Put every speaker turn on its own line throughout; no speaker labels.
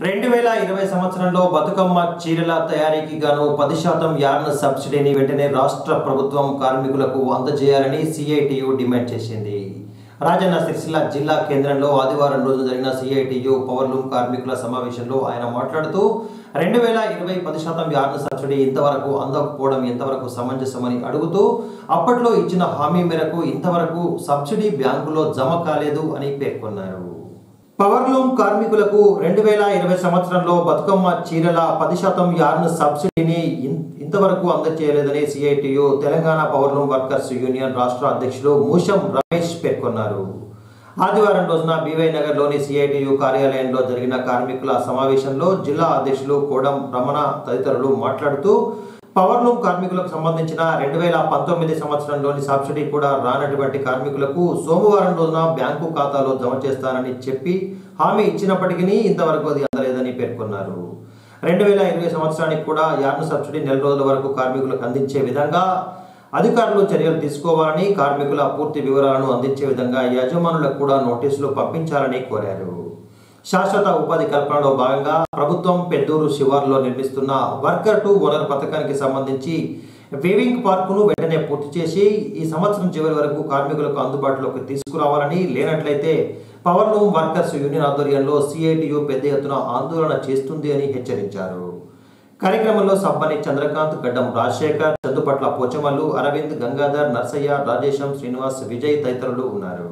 రెండు వేల ఇరవై సంవత్సరంలో బతుకమ్మ చీరల తయారీకి గాను పది శాతం యార్న్ సబ్సిడీని వెంటనే రాష్ట్ర ప్రభుత్వం కార్మికులకు అందజేయాలని సిఐటియు డిమాండ్ చేసింది రాజన్న సిరిసిల్ల జిల్లా కేంద్రంలో ఆదివారం రోజు జరిగిన సిఐటియు పవర్లూమ్ కార్మికుల సమావేశంలో ఆయన మాట్లాడుతూ రెండు వేల ఇరవై పది శాతం యార్న్ సబ్సిడీ ఇంతవరకు అందకపోవడం ఎంతవరకు సమంజసమని అడుగుతూ అప్పట్లో ఇచ్చిన హామీ మేరకు ఇంతవరకు సబ్సిడీ బ్యాంకులో జమ కాలేదు అని పేర్కొన్నారు పవర్లూమ్ కార్మికులకు రెండు వేల ఇరవై సంవత్సరంలో బతుకమ్మ చీరల పది శాతం యార్న్ సబ్సిడీని ఇన్- ఇంతవరకు అందజేయలేదని CITU Telangana powerloom workers union రాష్ట్ర అధ్యక్షులు మూషం రమేష్ పేర్కొన్నారు ఆదివారం రోజున బీవై నగర్లోని సిఐటియు కార్యాలయంలో జరిగిన కార్మికుల సమావేశంలో జిల్లా అధ్యక్షులు కోడం రమణ తదితరులు మాట్లాడుతూ పవర్లూమ్ కార్మికులకు సంబంధించిన రెండు వేల పంతొమ్మిది సంవత్సరంలోని సబ్సిడీ కూడా రానటువంటి కార్మికులకు సోమవారం రోజున బ్యాంకు ఖాతాలో జమ చేస్తానని చెప్పి హామీ ఇచ్చినప్పటికీ ఇంతవరకు అది అందలేదని పేర్కొన్నారు రెండు వేల ఇరవై సంవత్సరానికి కూడా యార్న్ సబ్సిడీ నెల రోజుల వరకు కార్మికులకు అందించే విధంగా అధికారులు చర్యలు తీసుకోవాలని కార్మికుల పూర్తి వివరాలను అందించే విధంగా యజమానులకు కూడా నోటీసులు పంపించాలని కోరారు శాశ్వత ఉపాధి కల్పనలో భాగంగా ప్రభుత్వం పెద్దూరు శివార్లో నిర్మిస్తున్న వర్కర్ టు ఓనర్ పథకానికి సంబంధించి వీవింగ్ పార్కును వెంటనే పూర్తి చేసి ఈ సంవత్సరం చివరి వరకు కార్మికులకు అందుబాటులోకి తీసుకురావాలని లేనట్లయితే పవర్లూమ్ వర్కర్స్ యూనియన్ ఆధ్వర్యంలో సిఐటియు పెద్ద ఎత్తున ఆందోళన చేస్తుంది అని హెచ్చరించారు కార్యక్రమంలో సబ్బని చంద్రకాంత్ గడ్డం రాజశేఖర్ చందుపట్ల పోచమల్లు అరవింద్ గంగాధర్ నర్సయ్య రాజేశం శ్రీనివాస్ విజయ్ తదితరులు ఉన్నారు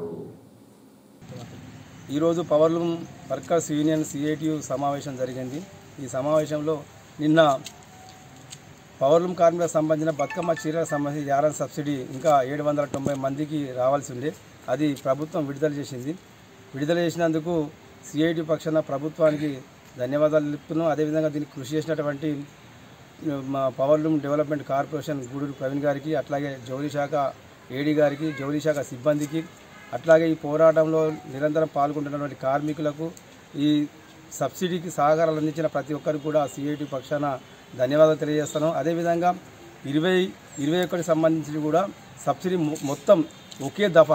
ఈరోజు పవర్లూమ్ వర్కర్స్ యూనియన్ సిఐటియు సమావేశం జరిగింది ఈ సమావేశంలో నిన్న పవర్లూమ్ కార్మికులకు సంబంధించిన బతుకమ్మ చీరలకు సంబంధించి యారన్ సబ్సిడీ ఇంకా ఏడు వందల తొంభై మందికి రావాల్సి ఉండే అది ప్రభుత్వం విడుదల చేసింది విడుదల చేసినందుకు సిఐటి పక్షాన ప్రభుత్వానికి ధన్యవాదాలు తెలుపుతున్నాం అదేవిధంగా దీనికి కృషి చేసినటువంటి మా powerloom development corporation Guduru Praveen గారికి అట్లాగే జౌలి శాఖ ఏడీ గారికి జౌలి శాఖ సిబ్బందికి అట్లాగే ఈ పోరాటంలో నిరంతరం పాల్గొంటున్నటువంటి కార్మికులకు ఈ సబ్సిడీకి సహకారాలు అందించిన ప్రతి ఒక్కరికి కూడా సిఐటి పక్షాన ధన్యవాదాలు తెలియజేస్తాను అదేవిధంగా ఇరవై ఇరవై ఒకటికి సంబంధించి కూడా సబ్సిడీ మొ- మొత్తం ఒకే దఫా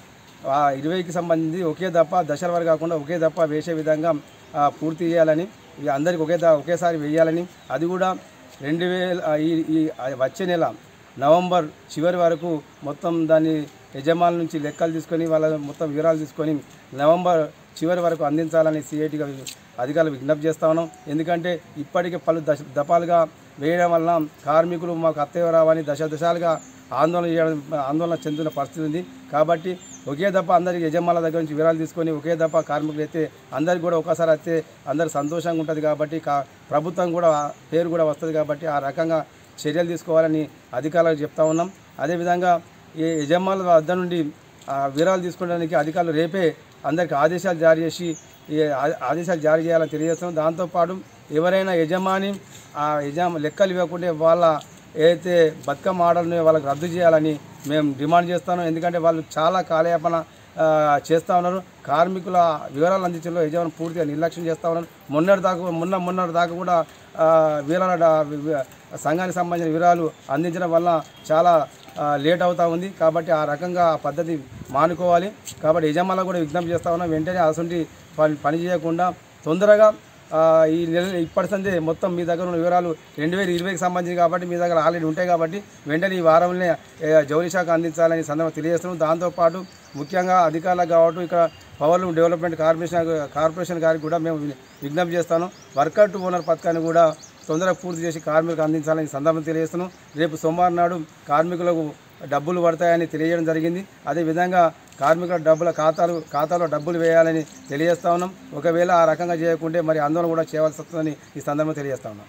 ఆ ఇరవైకి సంబంధించి ఒకే దప్ప దశల వరకు కాకుండా ఒకే దప్ప వేసే విధంగా ఆ, పూర్తి చేయాలని ఇవి అందరికి ఒకే ద- ఒకేసారి వేయాలని అది కూడా రెండు వేల ఆ, ఈ ఈ ఆ, వచ్చే నెల నవంబర్ చివరి వరకు మొత్తం దాన్ని యజమానుల నుంచి లెక్కలు తీసుకొని వాళ్ళ మొత్తం వివరాలు తీసుకొని నవంబర్ చివరి వరకు అందించాలని సిఐటిగా అధికారులు విజ్ఞప్తి చేస్తా ఉన్నాం ఎందుకంటే ఇప్పటికే పలు దశ దఫాలుగా వేయడం వలన కార్మికులు మాకు అత్తయ్య రావని దశ దశాలుగా ఆందోళన చేయడం ఆందోళన చెందుతున్న పరిస్థితి ఉంది కాబట్టి ఒకే దప్ప అందరికి యజమానుల దగ్గర నుంచి వివరాలు తీసుకొని ఒకే దప్ప కార్మికులు అయితే అందరికి కూడా ఒకసారి వస్తే అందరు సంతోషంగా ఉంటుంది కాబట్టి కా ప్రభుత్వం కూడా ఆ పేరు కూడా వస్తుంది కాబట్టి ఆ రకంగా చర్యలు తీసుకోవాలని అధికారులకు చెప్తా ఉన్నాం అదేవిధంగా ఈ యజమానుల వద్ద నుండి ఆ వివరాలు తీసుకోవడానికి అధికారులు రేపే అందరికి ఆదేశాలు జారీ చేసి ఈ ఆ- ఆదేశాలు జారీ చేయాలని తెలియజేస్తున్నాం దాంతోపాటు ఎవరైనా యజమాని ఆ యజమా లెక్కలు ఇవ్వకుంటే వాళ్ళ ఏదైతే బతుకమ్మ ఆర్డర్ని వాళ్ళకి రద్దు చేయాలని మేము డిమాండ్ చేస్తాను ఎందుకంటే వాళ్ళు చాలా కాలయాపన ఆ, చేస్తూ ఉన్నారు కార్మికుల వివరాలు అందించడంలో యజమాని పూర్తిగా నిర్లక్ష్యం చేస్తూ ఉన్నారు మొన్నటి దాకా మొన్న మొన్నటి దాకా కూడా ఆ, వివరాల డా- వి- సంఘానికి సంబంధించిన వివరాలు అందించడం వల్ల చాలా ఆ, లేట్ అవుతూ ఉంది కాబట్టి ఆ రకంగా ఆ పద్ధతి మానుకోవాలి కాబట్టి యజమానులకు కూడా విజ్ఞప్తి చేస్తా ఉన్నాం వెంటనే అసలు పని పని చేయకుండా తొందరగా ఆ, ఈ నెల ఇప్పటి సందే మొత్తం మీ దగ్గర ఉన్న వివరాలు రెండు వేల ఇరవైకి సంబంధించి కాబట్టి మీ దగ్గర ఆల్రెడీ ఉంటాయి కాబట్టి వెంటనే ఈ వారంలోనే ఏ, జౌలి శాఖ అందించాలని సందర్భం తెలియజేస్తున్నాం దాంతోపాటు ముఖ్యంగా అధికారులకు కావటం ఇక్కడ పవర్ డెవలప్మెంట్ కార్పొరేషన్ కార్పొరేషన్ గారికి కూడా మేము విజ్ఞప్తి చేస్తాను వర్కర్ టు ఓనర్ పథకాన్ని కూడా తొందరగా పూర్తి చేసి కార్మికులకు అందించాలని ఈ సందర్భం తెలియజేస్తున్నాం రేపు సోమవారం నాడు కార్మికులకు డబ్బులు పడతాయని తెలియజేయడం జరిగింది అదేవిధంగా కార్మికుల డబ్బుల ఖాతాలు ఖాతాలో డబ్బులు వేయాలని తెలియజేస్తా ఉన్నాం ఒకవేళ ఆ రకంగా చేయకుంటే మరి ఆందోళన కూడా చేయవలసి వస్తుందని ఈ సందర్భంగా తెలియజేస్తా ఉన్నాం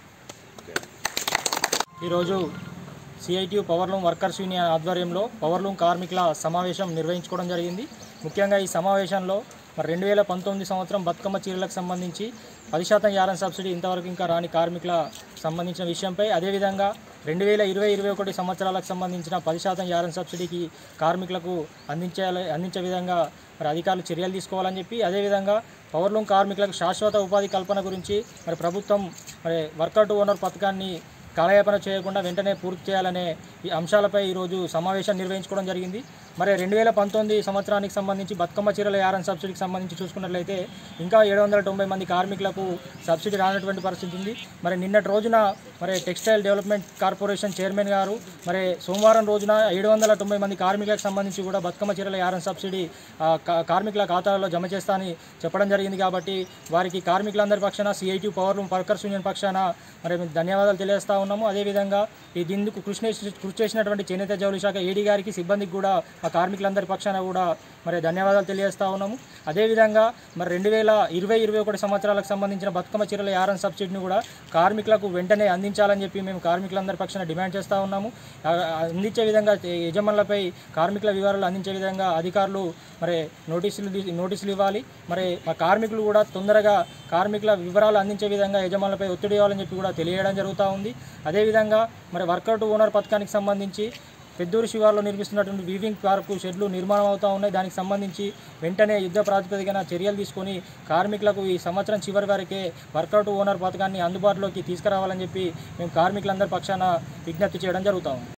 ఈరోజు సిఐటియు పవర్లూమ్ వర్కర్స్ యూనియన్ ఆధ్వర్యంలో పవర్లూమ్ కార్మికుల సమావేశం నిర్వహించుకోవడం జరిగింది ముఖ్యంగా ఈ సమావేశంలో మరి రెండు వేల పంతొమ్మిది సంవత్సరం బతుకమ్మ చీరలకు సంబంధించి పది శాతం యారన్ సబ్సిడీ ఇంతవరకు ఇంకా రాని కార్మికుల సంబంధించిన విషయంపై అదేవిధంగా రెండు వేల ఇరవై ఇరవై ఒకటి సంవత్సరాలకు సంబంధించిన పది శాతం యారన్ సబ్సిడీకి కార్మికులకు అందించాలి అందించే విధంగా మరి అధికారులు చర్యలు తీసుకోవాలని చెప్పి అదేవిధంగా పవర్లూమ్ కార్మికులకు శాశ్వత ఉపాధి కల్పన గురించి మరి ప్రభుత్వం మరి వర్కర్ టు ఓనర్ పథకాన్ని కాలయాపన చేయకుండా వెంటనే పూర్తి చేయాలనే ఈ అంశాలపై ఈరోజు సమావేశం నిర్వహించుకోవడం జరిగింది మరి రెండు వేల పంతొమ్మిది సంవత్సరానికి సంబంధించి బతుకమ్మ చీరల యారన్ సబ్సిడీకి సంబంధించి చూసుకున్నట్లయితే ఇంకా ఏడు వందల తొంభై మంది కార్మికులకు సబ్సిడీ రానటువంటి పరిస్థితి ఉంది మరి నిన్నటి రోజున మరి టెక్స్టైల్ డెవలప్మెంట్ కార్పొరేషన్ చైర్మన్ గారు మరి సోమవారం రోజున ఏడు వందల తొంభై మంది కార్మికులకు సంబంధించి కూడా బతుకమ్మ చీరల యారన్ సబ్సిడీ ఆ, కా- కార్మికుల ఖాతాలలో జమ చేస్తా అని చెప్పడం జరిగింది కాబట్టి వారికి కార్మికులందరి పక్షాన CITU powerloom workers union పక్షాన మరి మేము ధన్యవాదాలు తెలియజేస్తా ఉన్నాము అదేవిధంగా ఇది ఇందుకు కృషి చేసి- కృషి చేసినటువంటి చేనేత జౌళి శాఖ ఏడీ గారికి సిబ్బందికి కూడా ఆ కార్మికులందరి పక్షాన కూడా మరి ధన్యవాదాలు తెలియజేస్తా ఉన్నాము అదేవిధంగా మరి రెండు వేల ఇరవై ఇరవై ఒకటి సంవత్సరాలకు సంబంధించిన బతుకమ్మ చీరల యారన్ సబ్సిడీని కూడా కార్మికులకు వెంటనే అందించాలని చెప్పి మేము కార్మికులందరి పక్షాన డిమాండ్ చేస్తూ ఉన్నాము ఆ, అందించే విధంగా యజమానులపై కార్మికుల వివరాలు అందించే విధంగా అధికారులు మరి నోటీసులు తీ- నోటీసులు ఇవ్వాలి మరి మా కార్మికులు కూడా తొందరగా కార్మికుల వివరాలు అందించే విధంగా యజమానులపై ఒత్తిడి ఇవ్వాలని చెప్పి కూడా తెలియడం జరుగుతూ ఉంది అదేవిధంగా మరి వర్కర్ టు ఓనర్ పథకానికి సంబంధించి పెద్దూరు శివార్లో నిర్మిస్తున్నటువంటి వీవింగ్ పార్కు షెడ్లు నిర్మాణం అవుతూ ఉన్నాయి దానికి సంబంధించి వెంటనే యుద్ధ ప్రాతిపదికన చర్యలు తీసుకొని కార్మికులకు ఈ సంవత్సరం చివరి వరకే వర్కౌట్ ఓనర్ పథకాన్ని అందుబాటులోకి తీసుకురావాలని చెప్పి మేము కార్మికులందరి పక్షాన విజ్ఞప్తి చేయడం జరుగుతూ ఉంది